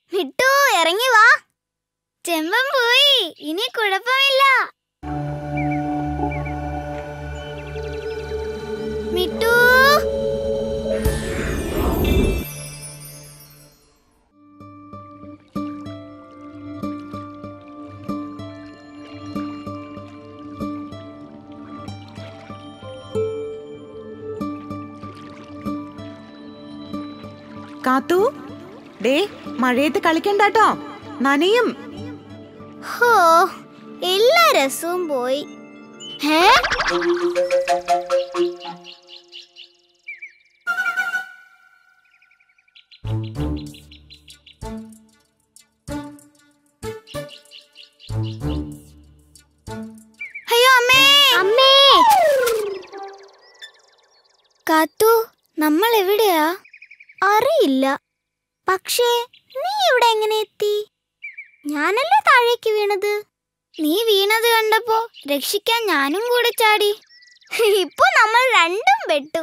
മിട്ടു ഇറങ്ങി വാ ചെമ്പൻ പോയി ഇനി കുഴപ്പമില്ല മിട്ടു കാത്തു ഡേ മഴയത്ത് കളിക്കണ്ടാട്ടോ നനയും ഹോ എല്ലാ രസവും പോയി ഹേ അയ്യോ അമ്മേ അമ്മേ കാത്തു നമ്മൾ എവിടെയാ അറിയില്ല പക്ഷേ നീ ഇവിടെ എങ്ങനെ എത്തി ഞാനല്ലേ താഴേക്ക് വീണത് നീ വീണത് കണ്ടപ്പോ രക്ഷിക്കാൻ ഞാനും കൂടെ ചാടി ഇപ്പൊ നമ്മൾ രണ്ടും പെട്ടു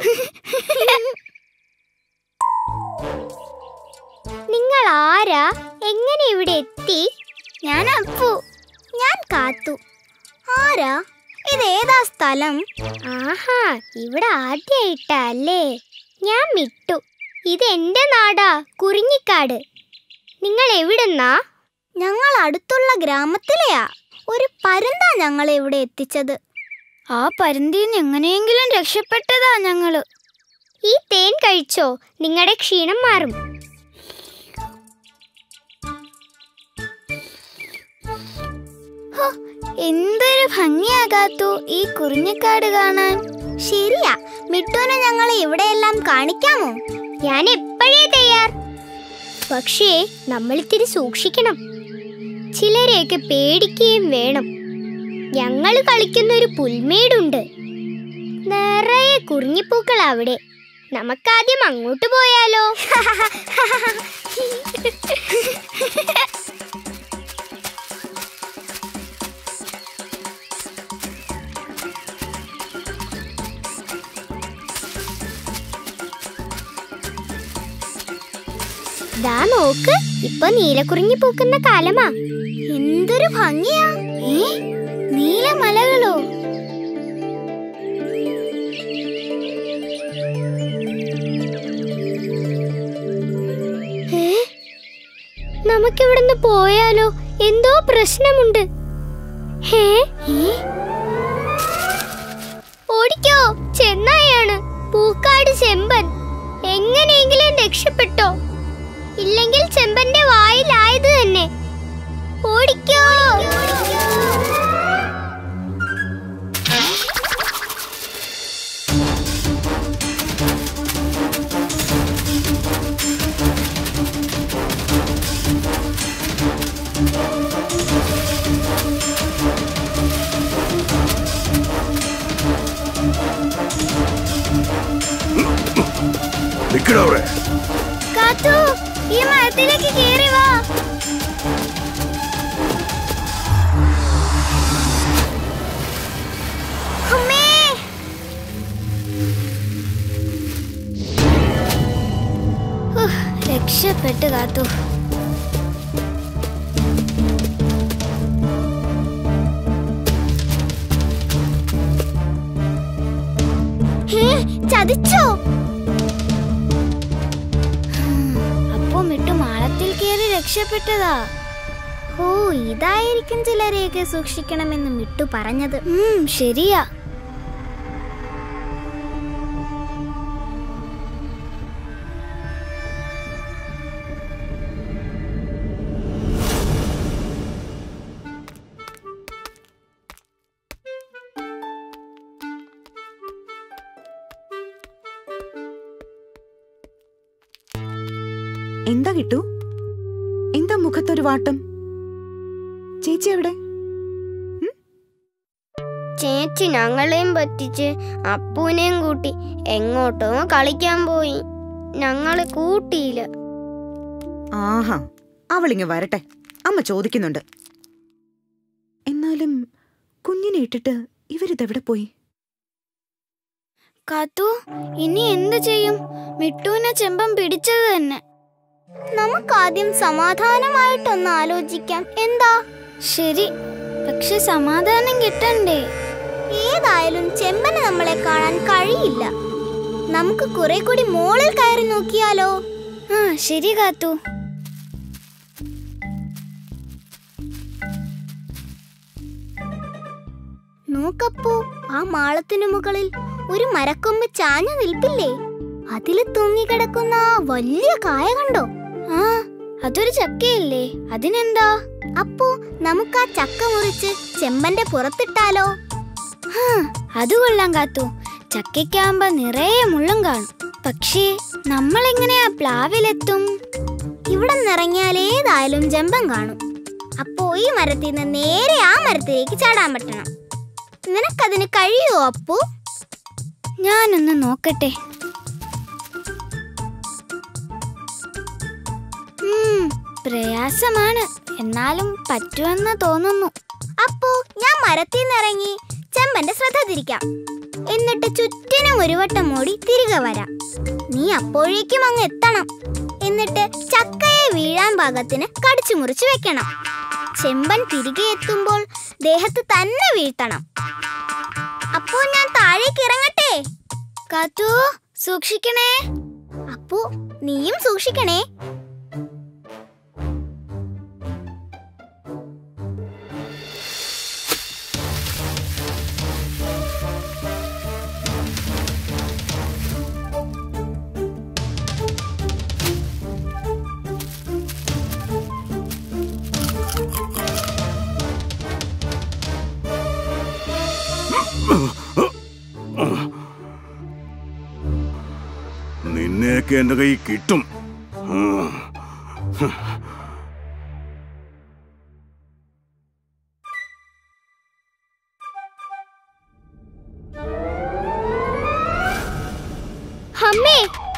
നിങ്ങൾ ആരാ എങ്ങനെ ഇവിടെ എത്തി ഞാൻ അപ്പു ഞാൻ കാത്തു ആരാ ഇതേതാ സ്ഥലം ആഹാ ഇവിടെ ആദ്യായിട്ടല്ലേ ഞാൻ മിട്ടു ഇത് എന്റെ നാടാ കുറിഞ്ഞിക്കാട് നിങ്ങൾ എവിടുന്നാ ഞങ്ങൾ അടുത്തുള്ള ഗ്രാമത്തിലെയാ ഒരു പരുന്ത ഞങ്ങളെ ഇവിടെ എത്തിച്ചത് ആ പരുന്തിന്ന് എങ്ങനെയെങ്കിലും രക്ഷപ്പെട്ടതാ ഞങ്ങള് ഈ തേൻ കഴിച്ചോ നിങ്ങളുടെ ക്ഷീണം മാറും ഹോ, എന്തൊരു ഭംഗിയാകാത്തു ഈ കുറിഞ്ഞിക്കാട് കാണാൻ ശരിയാ മിട്ടുവിനെ ഞങ്ങളെ ഇവിടെയെല്ലാം കാണിക്കാമോ ഞാൻ എപ്പോഴേ തയ്യാർ പക്ഷേ നമ്മൾ ഇത്തിരി സൂക്ഷിക്കണം ചിലരെയൊക്കെ പേടിക്കുകയും വേണം ഞങ്ങൾ കളിക്കുന്ന ഒരു പുൽമേടുണ്ട് നിറയെ കുറിഞ്ഞിപ്പൂക്കൾ അവിടെ നമുക്കാദ്യം അങ്ങോട്ട് പോയാലോ ദാ നോക്ക് ഇപ്പൊ നീലക്കുറിഞ്ഞി പൂക്കുന്ന കാലമാ എന്തൊരു ഭംഗിയാ ഏ നീലമലകളോ ഏ നമുക്കിവിടുന്ന് പോയാലോ എന്തോ പ്രശ്നമുണ്ട് ഹേ ഓടിക്കോ ചെന്നായാണ് പൂക്കാട് ചെമ്പൻ എങ്ങനെയെങ്കിലും രക്ഷപ്പെട്ടോ ഇല്ലെങ്കിൽ ചെമ്പന്റെ വായിലായത് തന്നെ ഓടിക്കോ നിക്കടാ അവിടെ കാത്തു ഈ മരത്തിലേക്ക് കേറി വാ അമ്മേ ഉഹ്, രക്ഷപ്പെട്ടു കാത്തു ഹേ, ചതിച്ചോ അപ്പൊ മിട്ടു മാളത്തിൽ കയറി രക്ഷപ്പെട്ടതാ ഓ ഇതായിരിക്കും ചിലരെയൊക്കെ സൂക്ഷിക്കണമെന്ന് മിട്ടു പറഞ്ഞത് ഉം, ശരിയാ എന്താ കിട്ടു എന്താ മുഖത്തൊരു വാട്ടം ചേച്ചി എവിടെ ചേച്ചി ഞങ്ങളെയും പറ്റിച്ച് അപ്പൂനെയും കൂട്ടി എങ്ങോട്ടോ കളിക്കാൻ പോയി ഞങ്ങളെ കൂട്ടിയില്ല ആഹാ അവളിങ്ങ് വരട്ടെ അമ്മ ചോദിക്കുന്നുണ്ട് എന്നാലും കുഞ്ഞിനെ ഇട്ടിട്ട് ഇവരിതെവിടെ പോയി കാത്തു ഇനി എന്ത് ചെയ്യും മിട്ടുവിനെ ചെമ്പം പിടിച്ചത് തന്നെ നമുക്കാദ്യം സമാധാനമായിട്ടൊന്ന് ആലോചിക്കാം എന്താ ശരി പക്ഷെ സമാധാനം കിട്ടണ്ടേ ഏതായാലും ചെമ്പന് നമ്മളെ കാണാൻ കഴിയില്ല നമുക്ക് കുറെ കൂടി മോളിൽ കയറി നോക്കിയാലോ ആ ശരി കാത്തു നോക്കപ്പോ ആ മാളത്തിനു മുകളിൽ ഒരു മരക്കൊമ്പ് ചാഞ്ഞു നിൽപ്പില്ലേ അതില് തൂങ്ങിക്കിടക്കുന്ന ആ വലിയ കായ കണ്ടോ ആ അതൊരു ചക്കയല്ലേ അതിനെന്താ അപ്പോ നമുക്ക് ആ ചക്ക മുറിച്ച് ചെമ്പന്റെ പുറത്തിട്ടാലോ ഹാ, അത് കൊള്ളാം കാത്തു ചക്കയ്ക്കാകുമ്പോ നിറയെ മുള്ളും കാണും പക്ഷേ നമ്മൾ എങ്ങനെയാ പ്ലാവിലെത്തും ഇവിടെ നിറങ്ങിയാൽ ഏതായാലും ജമ്പം കാണും അപ്പോ ഈ മരത്തിൽ നിന്ന് നേരെ ആ മരത്തിലേക്ക് ചാടാൻ പറ്റണം നിനക്കതിന് കഴിയുമോ അപ്പു ഞാനൊന്ന് നോക്കട്ടെ ഉം, പ്രയാസമാണ് എന്നാലും പറ്റുമെന്ന് തോന്നുന്നു അപ്പോ ഞാൻ മരത്തിൽ നിന്നിറങ്ങി ചെമ്പന്റെ ശ്രദ്ധ തിരിക്കാം എന്നിട്ട് ചുറ്റിനും ഒരു വട്ടം ഓടി തിരികെ വരാം നീ അപ്പോഴേക്കും അങ്ങ് എത്തണം എന്നിട്ട് ചക്കയെ വീഴാൻ പാകത്തിന് കടിച്ചു മുറിച്ച് വെക്കണം ചെമ്പൻ തിരികെ എത്തുമ്പോൾ ദേഹത്ത് തന്നെ വീഴ്ത്തണം അപ്പോ ഞാൻ താഴേക്ക് ഇറങ്ങട്ടെ കാത്തു സൂക്ഷിക്കണേ അപ്പോ നീയും സൂക്ഷിക്കണേ നിന്നെയൊക്കെ എന്റെ കൈ കിട്ടും ഉം. അമ്മേ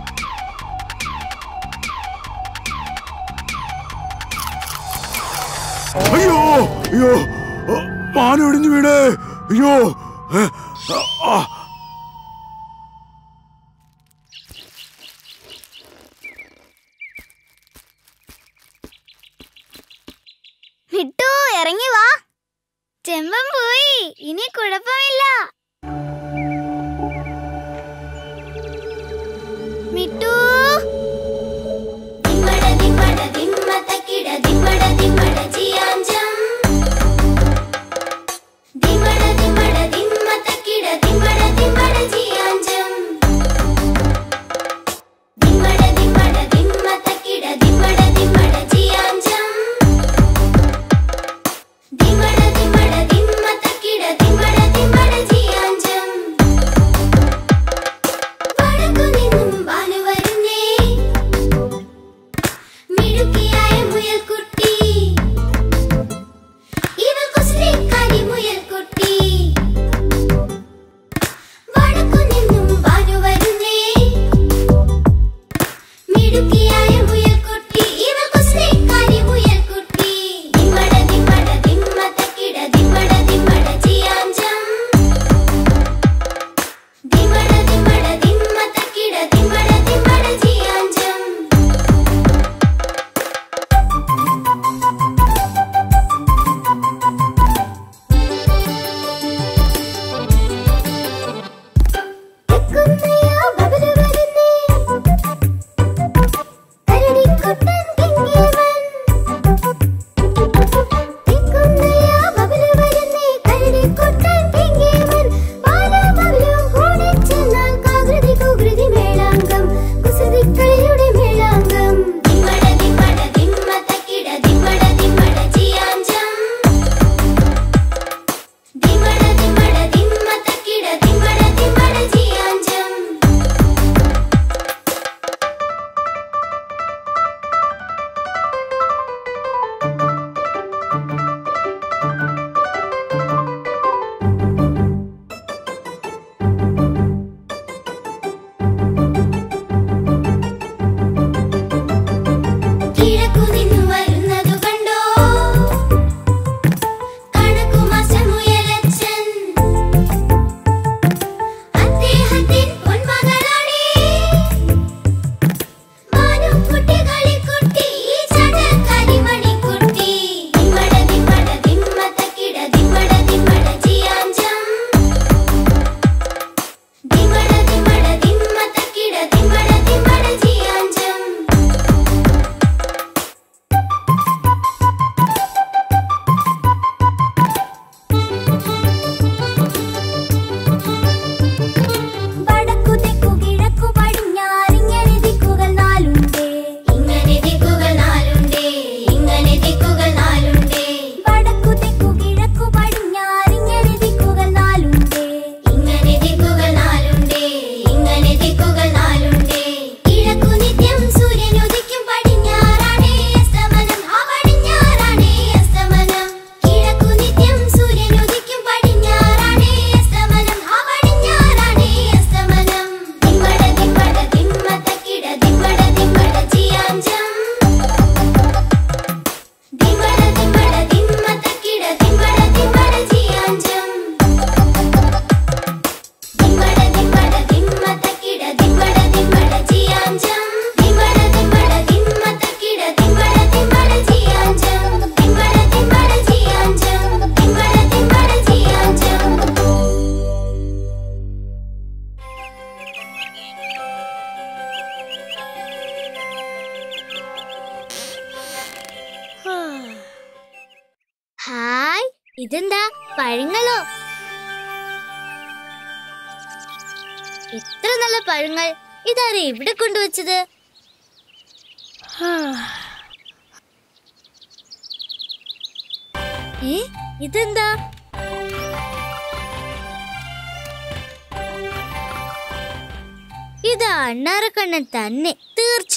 അയ്യോ അയ്യോ മാന ഒടിഞ്ഞു വീണേ അയ്യോ ഏ, ആ, മിട്ടു ഇറങ്ങി വാ ചെമ്പൻ പോയി ഇനി കുഴപ്പമില്ല മിട്ടു ദിമ്മട ദിമ്മട ദിമ്മ തക്കിട ദിമ്മട ദിമ്മട ജിയാഞ്ചം ദിമ്മട ദിമ്മട ദിമ്മ തക്കിട ദിമ്മട ദിമ്മട ജിയാഞ്ചം ദിമ്മട ദിമ്മട ദിമ്മ തക്കിട ദിമ്മട ദിമ്മട ജിയാഞ്ചം ദിമ്മട ദിമ്മട ദിമ്മ തക്കിട ദിമ്മട ദിമ്മട ജിയാഞ്ചം വടക്കു നിന്നും ബാലു വരുന്നേ മിടുക്കിയായ മുയൽക്കുട്ടി ഇവൾ കുസൃതിക്കാരി മുയൽക്കുട്ടി വടക്കു നിന്നും ബാലു വരുന്നേ മിടുക്കിയായ മുയൽക്കുട്ടി ഇവൾ കുസൃതിക്കാരി മുയൽക്കുട്ടി ദിമ്മട ദിമ്മട ദിമ്മ തക്കിട ദിമ്മട ദിമ്മട ജിയാഞ്ചം ദിമ്മട ദിമ്മട ദിമ്മ തക്കിട ദിമ്മട ദിമ്മട ജിയാഞ്ചം ഇതെന്താ പഴങ്ങളോ എത്ര നല്ല പഴങ്ങൾ ഇതാരെ ഇവിടെ കൊണ്ടുവച്ചത് ഏ ഇതെന്താ ഇത് അണ്ണാറക്കണ്ണൻ തന്നെ തീർച്ച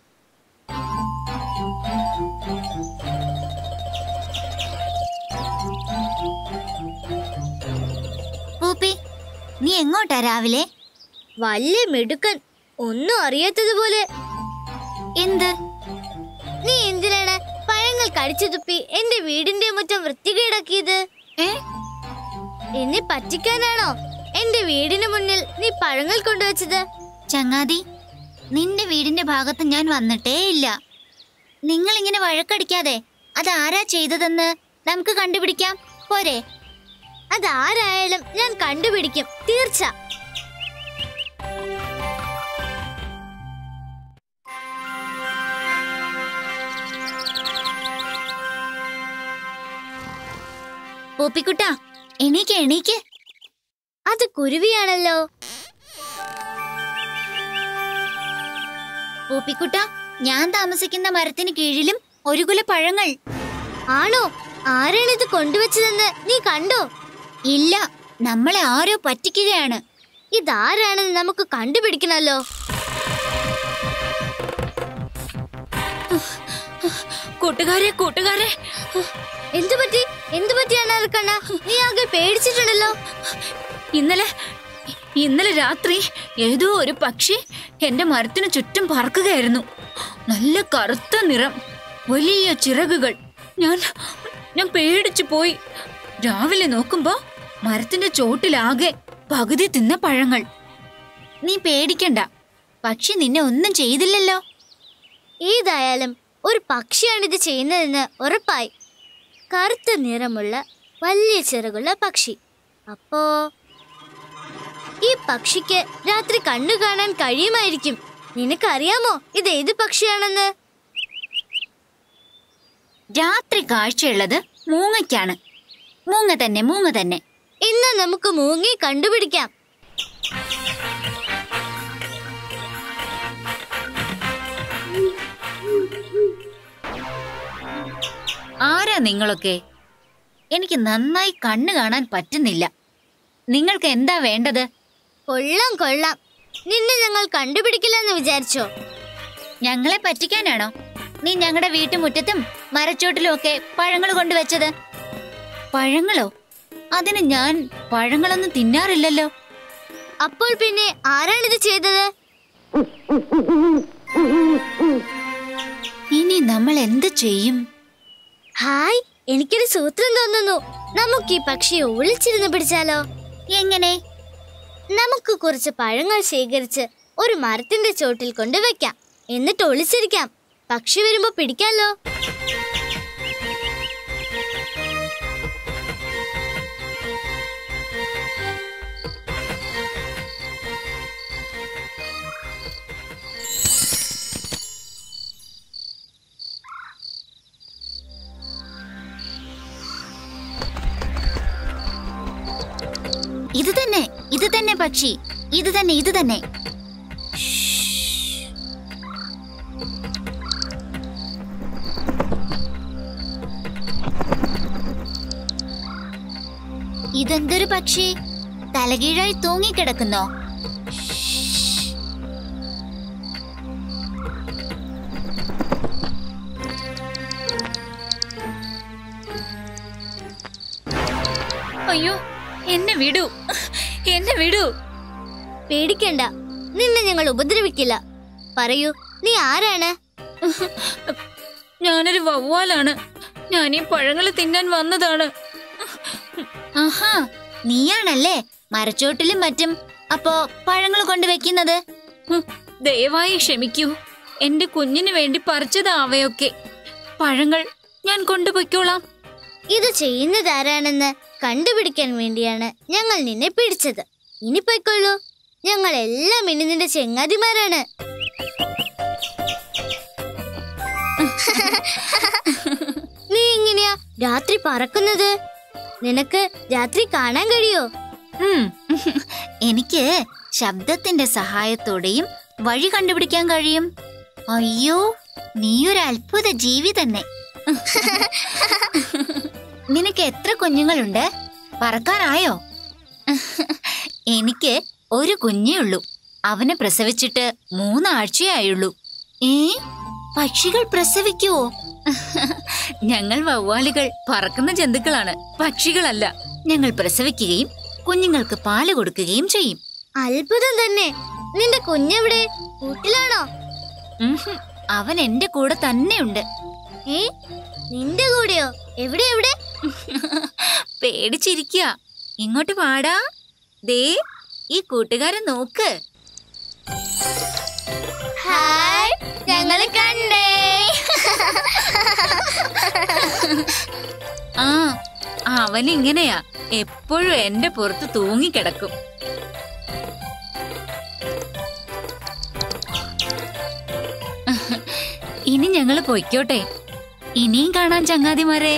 പൂപ്പി നീ എങ്ങോട്ടാ രാവിലെ വലിയ മിടുക്കൻ ഒന്നും അറിയാത്തതുപോലെ എന്ത് നീ എന്തിനാണ് പഴങ്ങൾ കടിച്ചു തുപ്പി എന്റെ വീടിന്റെ മുറ്റം വൃത്തികേടാക്കിയത് ഏ എന്നെ പറ്റിക്കാനാണോ എന്റെ വീടിന് മുന്നിൽ നീ പഴങ്ങൾ കൊണ്ടുവച്ചത് ചങ്ങാതി നിന്റെ വീടിന്റെ ഭാഗത്ത് ഞാൻ വന്നിട്ടേ ഇല്ല നിങ്ങൾ ഇങ്ങനെ വഴക്കടിക്കാതെ അതാരാ ചെയ്തതെന്ന് നമുക്ക് കണ്ടുപിടിക്കാം പോരെ അതാരായാലും ഞാൻ കണ്ടുപിടിക്കും തീർച്ച പൂപ്പിക്കുട്ട എണീക്ക് എണീക്ക് അത് കുരുവിയാണല്ലോ പൂപ്പിക്കുട്ട ഞാൻ താമസിക്കുന്ന മരത്തിന് കീഴിലും ഒരു കുല പഴങ്ങൾ ആണോ ആരാണിത് കൊണ്ടുവച്ചതെന്ന് നീ കണ്ടോ ഇല്ല നമ്മളെ ആരോ പറ്റിക്കുകയാണ് ഇതാരാണെന്ന് നമുക്ക് കണ്ടുപിടിക്കണല്ലോ കൂട്ടുകാരെ കൂട്ടുകാരെ എന്തു പറ്റി എന്തു പറ്റിയാണ് അൽക്കണ്ണ നീ ആകെ പേടിച്ചിട്ടുണ്ടല്ലോ ഇന്നലെ ഇന്നലെ രാത്രി ഏതോ ഒരു പക്ഷി എന്റെ മരത്തിനു ചുറ്റും പറക്കുകയായിരുന്നു നല്ല കറുത്ത നിറം വലിയ ചിറകുകൾ ഞാൻ ഞാൻ പേടിച്ചു പോയി രാവിലെ നോക്കുമ്പോ മരത്തിന്റെ ചോട്ടിലാകെ പകുതി തിന്ന പഴങ്ങൾ നീ പേടിക്കണ്ട പക്ഷി നിന്നെ ഒന്നും ചെയ്തില്ലല്ലോ ഏതായാലും ഒരു പക്ഷിയാണ് ഇത് ചെയ്യുന്നതെന്ന് ഉറപ്പായി കറുത്ത നിറമുള്ള വലിയ ചിറകുള്ള പക്ഷി അപ്പോ ഈ പക്ഷിക്ക് രാത്രി കണ്ണു കാണാൻ കഴിയുമായിരിക്കും നിനക്കറിയാമോ ഇത് ഏത് പക്ഷിയാണെന്ന് രാത്രി കാഴ്ചയുള്ളത് മൂങ്ങയ്ക്കാണ് മൂങ്ങ തന്നെ മൂങ്ങ തന്നെ ഇന്ന് നമുക്ക് മൂങ്ങി കണ്ടുപിടിക്കാം ആരാ നിങ്ങളൊക്കെ എനിക്ക് നന്നായി കണ്ണു കാണാൻ പറ്റുന്നില്ല നിങ്ങൾക്ക് എന്താ വേണ്ടത് കൊള്ളാം കൊള്ളാം നിന്നെ ഞങ്ങൾ കണ്ടുപിടിക്കില്ലെന്ന് വിചാരിച്ചോ ഞങ്ങളെ പറ്റിക്കാനാണോ നീ ഞങ്ങളുടെ വീട്ടുമുറ്റത്തും മരച്ചോട്ടിലും ഒക്കെ പഴങ്ങൾ കൊണ്ടുവച്ചത് പഴങ്ങളോ അതിന് ഞാൻ പഴങ്ങളൊന്നും തിന്നാറില്ലല്ലോ അപ്പോൾ പിന്നെ ആരാണിത് ചെയ്തത് ഇനി നമ്മൾ എന്ത് ചെയ്യും ഹായ് എനിക്കൊരു സൂത്രം തോന്നുന്നു നമുക്ക് ഈ പക്ഷിയെ ഒളിച്ചിരുന്ന് പിടിച്ചാലോ എങ്ങനെ നമുക്ക് കുറച്ച് പഴങ്ങൾ ശേഖരിച്ച് ഒരു മരത്തിന്റെ ചോട്ടിൽ കൊണ്ട് വെക്കാം എന്നിട്ട് ഒളിച്ചിരിക്കാം പക്ഷി വരുമ്പോ പിടിക്കാലോ ഇത് തന്നെ ഇത് തന്നെ പക്ഷി ഇത് തന്നെ ഇത് തന്നെ ഇതെന്തൊരു പക്ഷി തലകീഴായി തൂങ്ങിക്കിടക്കുന്നോ അയ്യോ എന്നെ വിടൂ എന്നെ വിടൂ പേടിക്കണ്ട നിന്നെ ഞങ്ങൾ ഉപദ്രവിക്കില്ല പറയൂ നീ ആരാണ് ഞാനൊരു വവ്വാലാണ് ഞാൻ ഈ പഴങ്ങൾ തിന്നാൻ വന്നതാണ് ആഹാ നീയാണല്ലേ മരച്ചോട്ടിലും മറ്റും അപ്പോ പഴങ്ങൾ കൊണ്ടുവെക്കുന്നത് ഹും, ദയവായി ക്ഷമിക്കൂ എന്റെ കുഞ്ഞിന് വേണ്ടി പറിച്ചതാവയൊക്കെ പഴങ്ങൾ ഞാൻ കൊണ്ടുപോയിക്കോളാം ഇത് ചെയ്യുന്നതാരാണെന്ന് കണ്ടുപിടിക്കാൻ വേണ്ടിയാണ് ഞങ്ങൾ നിന്നെ പിടിച്ചത് ഇനി പൊയ്ക്കൊള്ളൂ ഞങ്ങൾ എല്ലാം ഇനി നിന്റെ ചെങ്ങാതിമാരാണ് നീ എങ്ങനെയാ രാത്രി പറക്കുന്നത് നിനക്ക് രാത്രി കാണാൻ കഴിയോ ഉം. എനിക്ക് ശബ്ദത്തിന്റെ സഹായത്തോടെയും വഴി കണ്ടുപിടിക്കാൻ കഴിയും അയ്യോ നീയൊരു അത്ഭുത ജീവി തന്നെ നിനക്ക് എത്ര കുഞ്ഞുങ്ങളുണ്ട് പറക്കാനായോ എനിക്ക് ഒരു കുഞ്ഞേ ഉള്ളൂ അവനെ പ്രസവിച്ചിട്ട് മൂന്നാഴ്ചയായുള്ളൂ ഏ പക്ഷികൾ പ്രസവിക്കുവോ ഞങ്ങൾ വവ്വാലുകൾ പറക്കുന്ന ജന്തുക്കളാണ് പക്ഷികളല്ല ഞങ്ങൾ പ്രസവിക്കുകയും കുഞ്ഞുങ്ങൾക്ക് പാല് കൊടുക്കുകയും ചെയ്യും അത്ഭുതം തന്നെ നിന്റെ കുഞ്ഞെവിടെ കൂട്ടിലാണോ ഉംഹും. അവൻ എന്റെ കൂടെ തന്നെയുണ്ട് ഏ നിന്റെ കൂടെയോ എവിടെ എവിടെ പേടിച്ചിരിക്കുക ഇങ്ങോട്ട് പാടാ ദേ ഈ കൂട്ടുകാരൻ നോക്ക് ഹായ് ഞങ്ങളെ കണ്ടേ ആ അവൻ ഇങ്ങനെയാ എപ്പോഴും എന്റെ പുറത്ത് തൂങ്ങിക്കിടക്കും ഇനി ഞങ്ങള് പൊയ്ക്കോട്ടെ ഇനിയും കാണാൻ ചങ്ങാതിമാരെ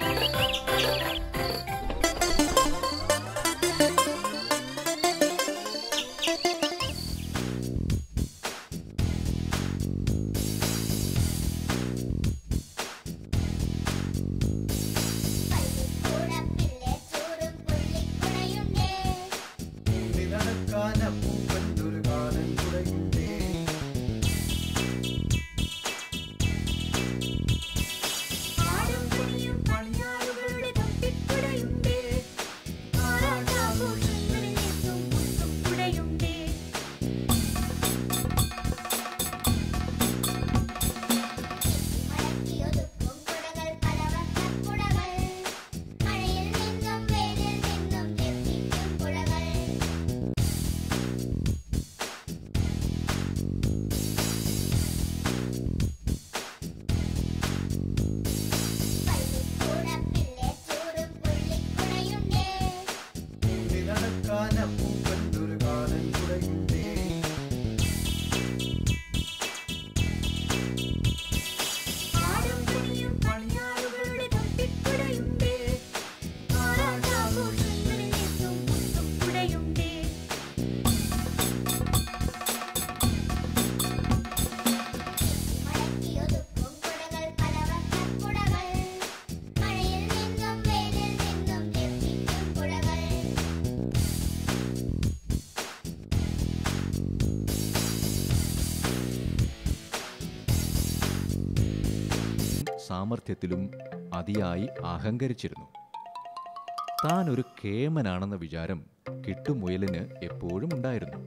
സാമർഥ്യത്തിലും അതിയായി അഹങ്കരിച്ചിരുന്നു താൻ ഒരു കേമനാണെന്ന വിചാരം കിട്ടുമുയലിന് എപ്പോഴും ഉണ്ടായിരുന്നു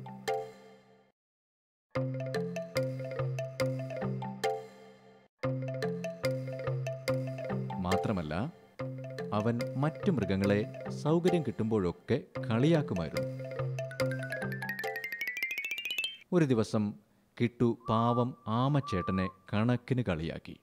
മാത്രമല്ല അവൻ മറ്റു മൃഗങ്ങളെ സൗകര്യം കിട്ടുമ്പോഴൊക്കെ കളിയാക്കുമായിരുന്നു ഒരു ദിവസം കിട്ടു പാവം ആമച്ചേട്ടനെ കണക്കിന് കളിയാക്കി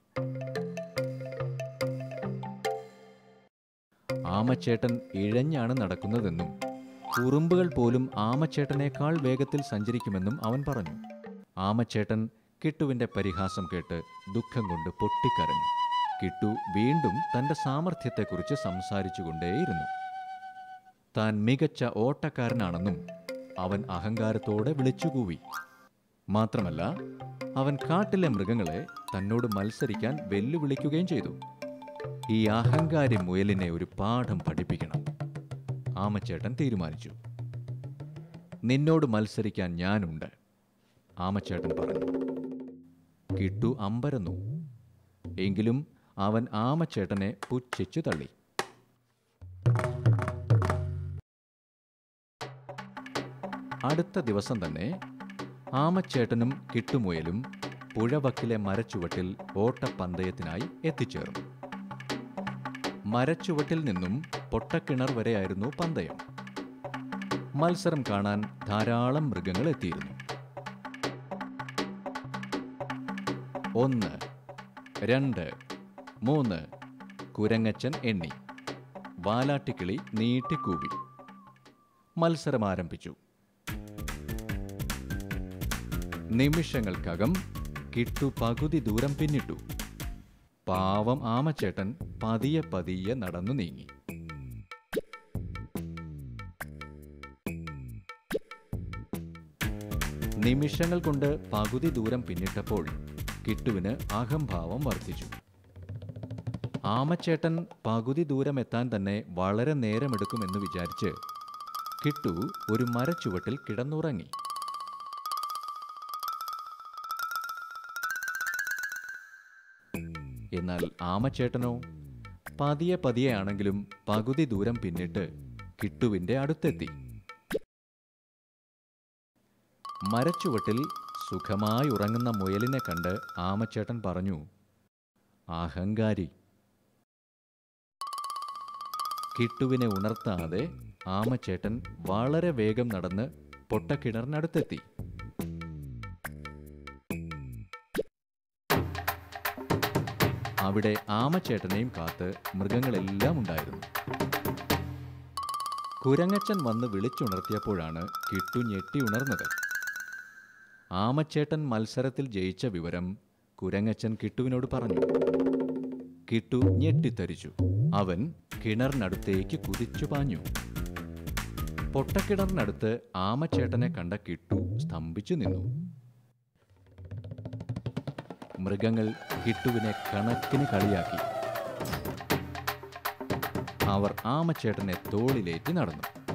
ആമച്ചേട്ടൻ ഇഴഞ്ഞാണ് നടക്കുന്നതെന്നും ഉറുമ്പുകൾ പോലും ആമച്ചേട്ടനേക്കാൾ വേഗത്തിൽ സഞ്ചരിക്കുമെന്നും അവൻ പറഞ്ഞു ആമച്ചേട്ടൻ കിട്ടുവിന്റെ പരിഹാസം കേട്ട് ദുഃഖം കൊണ്ട് പൊട്ടിക്കരഞ്ഞു കിട്ടു വീണ്ടും തന്റെ സാമർഥ്യത്തെക്കുറിച്ച് സംസാരിച്ചുകൊണ്ടേയിരുന്നു താൻ മികച്ച ഓട്ടക്കാരനാണെന്നും അവൻ അഹങ്കാരത്തോടെ വിളിച്ചുകൂവി മാത്രമല്ല അവൻ കാട്ടിലെ മൃഗങ്ങളെ തന്നോട് മത്സരിക്കാൻ വെല്ലുവിളിക്കുകയും ചെയ്തു ഈ അഹങ്കാരി മുയലിനെ ഒരു പാഠം പഠിപ്പിക്കണം ആമച്ചേട്ടൻ തീരുമാനിച്ചു നിന്നോട് മത്സരിക്കാൻ ഞാനുണ്ട് ആമച്ചേട്ടൻ പറഞ്ഞു കിട്ടു അമ്പരന്നു എങ്കിലും അവൻ ആമച്ചേട്ടനെ പുച്ഛിച്ചു തള്ളി അടുത്ത ദിവസം തന്നെ ആമച്ചേട്ടനും കിട്ടുമുയലും പുഴവക്കിലെ മരച്ചുവട്ടിൽ ഓട്ടപ്പന്തയത്തിനായി എത്തിച്ചേർന്നു മരച്ചുവട്ടിൽ നിന്നും പൊട്ടക്കിണർ വരെയായിരുന്നു പന്തയം മത്സരം കാണാൻ ധാരാളം മൃഗങ്ങൾ എത്തിയിരുന്നു ഒന്ന് രണ്ട് മൂന്ന് കുരങ്ങച്ചൻ എണ്ണി വാലാട്ടിക്കിളി നീട്ടിക്കൂവി മത്സരം ആരംഭിച്ചു നിമിഷങ്ങൾക്കകം കിട്ടു പകുതി ദൂരം പിന്നിട്ടു പാവം ആമച്ചേട്ടൻ പതിയെ പതിയെ നടന്നു നീങ്ങി നിമിഷങ്ങൾ കൊണ്ട് പകുതി ദൂരം പിന്നിട്ടപ്പോൾ കിട്ടുവിന് അഹംഭാവം വർദ്ധിച്ചു ആമച്ചേട്ടൻ പകുതി ദൂരം എത്താൻ തന്നെ വളരെ നേരമെടുക്കുമെന്ന് വിചാരിച്ച് കിട്ടു ഒരു മരച്ചുവട്ടിൽ കിടന്നുറങ്ങി എന്നാൽ ആമച്ചേട്ടനോ പതിയെ പതിയെ ആണെങ്കിലും പകുതി ദൂരം പിന്നിട്ട് കിട്ടുവിന്റെ അടുത്തെത്തി മരച്ചുവട്ടിൽ സുഖമായി ഉറങ്ങുന്ന മുയലിനെ കണ്ട് ആമച്ചേട്ടൻ പറഞ്ഞു അഹങ്കാരി കിട്ടുവിനെ ഉണർത്താതെ ആമച്ചേട്ടൻ വളരെ വേഗം നടന്ന് പൊട്ടക്കിണറിനടുത്തെത്തി അവിടെ ആമച്ചേട്ടനെയും കാത്ത് മൃഗങ്ങളെല്ലാം ഉണ്ടായിരുന്നു കുരങ്ങച്ചൻ വന്ന് വിളിച്ചുണർത്തിയപ്പോഴാണ് കിട്ടു ഞെട്ടി ഉണർന്നത് ആമച്ചേട്ടൻ മത്സരത്തിൽ ജയിച്ച വിവരം കുരങ്ങച്ചൻ കിട്ടുവിനോട് പറഞ്ഞു കിട്ടു ഞെട്ടിത്തരിച്ചു അവൻ കിണറിനടുത്തേക്ക് കുതിച്ചു പാഞ്ഞു പൊട്ടക്കിണറിനടുത്ത് ആമച്ചേട്ടനെ കണ്ട കിട്ടു സ്തംഭിച്ചു നിന്നു മൃഗങ്ങൾ കിട്ടുവിനെ കണക്കിന് കളിയാക്കി അവർ ആമച്ചേട്ടനെ തോളിലേറ്റി നടന്നു